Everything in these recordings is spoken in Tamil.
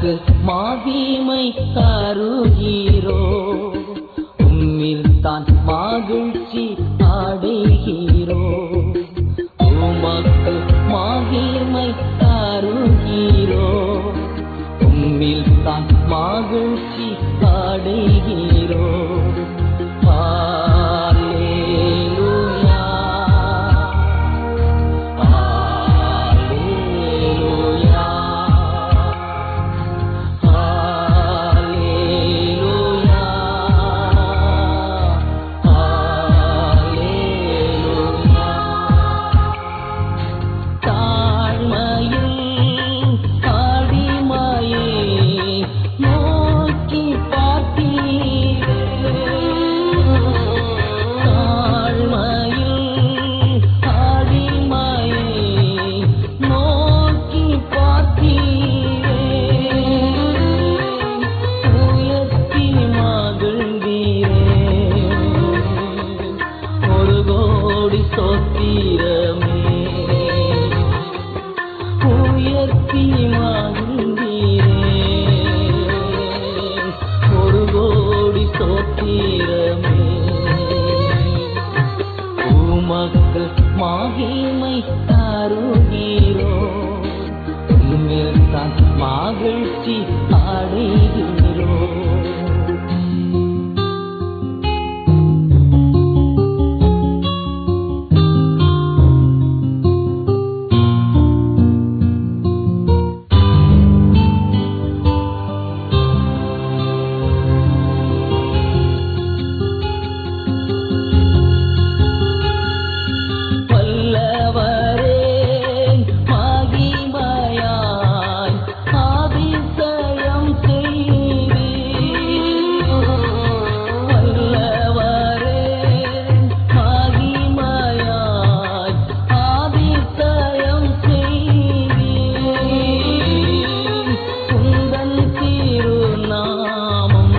உமக்கு மகிமை தருகிறோ உம்மில் தான் மகிழ்ச்சி அடைகிறோ உமக்கு மகிமை தருகிறோ உம்மில் தான் மகிழ்ச்சி அடைகிறோ Hallelujah. நோக்கி பார்த்தீரே தாழ்மையில் அடிமையை நோக்கி பார்த்தீரே உயர்த்தி மகிழ்ந்தீரே ஒரு கோடி சொத்திரமே உயர்த்தி மகிழ்ந்தீரே ஒரு கோடி சொத்திரமே உமக்கு மகிமை தருகிறோ உம்மில் தான் மகிழ்ச்சி அடைகிறோ வல்லவரே மகிமையாய் அதிசயம் செய்வீர். வல்லவரே மகிமையாய் அதிசயம் செய்வீர். உந்தன் திருநாமம்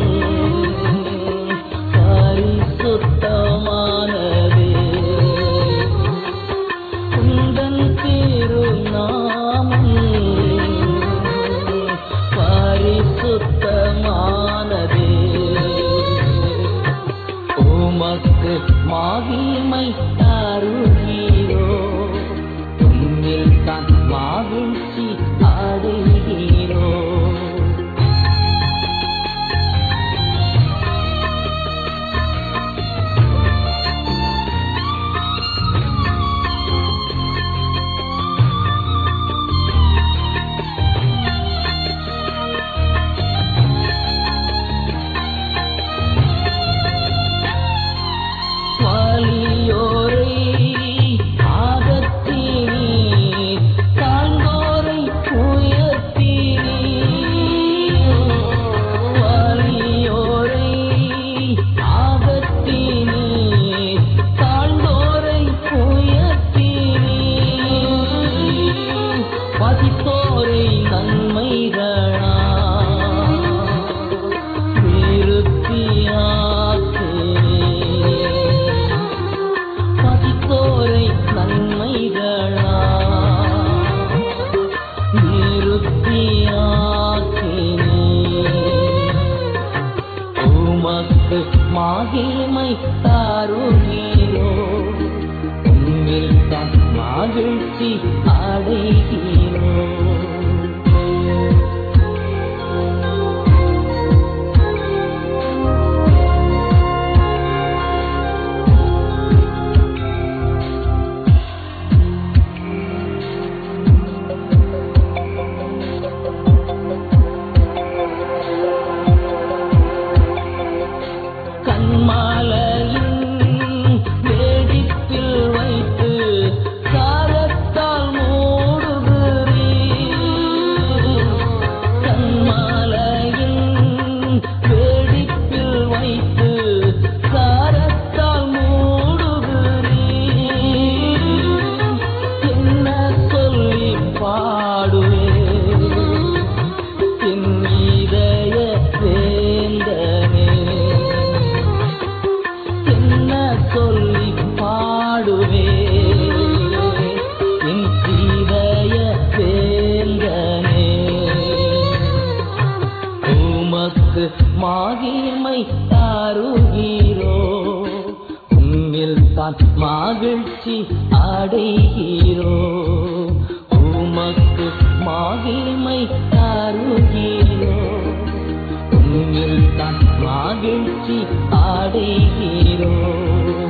பரிசுத்தமானதே உந்தன் திருநாமம் பரிசுத்தமானதே உமக்கு மகிமை தருகிறோ உம்மில் தான் மகிழ்ச்சி அடைகிறோ வலியோரை ஆகத்தினீர் தாழ்ந்தோரை உயர்த்தினீர் வலியோரை ஆகத்தினீர் தாழ்ந்தோரை உயர்த்தினீர் பதித்தோரை நன்மைகளா விருத்தியாக்கே பதித்தோரை நன்மைகளா நிறுத்தியாக்கினே உமக்கு மகிமை தாருகிறோ உம்மில் தான் மகிழ்ச்சி அடைகிறோ கண்மாலையின் வேடிப்பில் வைத்து சாரத்தால் மூடுகிறீர். கண்மாலையின் வேடிப்பில் வைத்து சாரத்தால் மூடுகிறீர். என்ன சொல்லி பாடுவேன் என் இதய வேந்தனே என்ன சொல்லி பாடுவே என் இதய வேந்தனே மகிமை தாருகிறோ உம்மில் தான் மகிழ்ச்சி அடைகிறோ உமக்கு மகிமை தாருகிறோ உம்மில் தான் மகிழ்ச்சி அடைகிறோ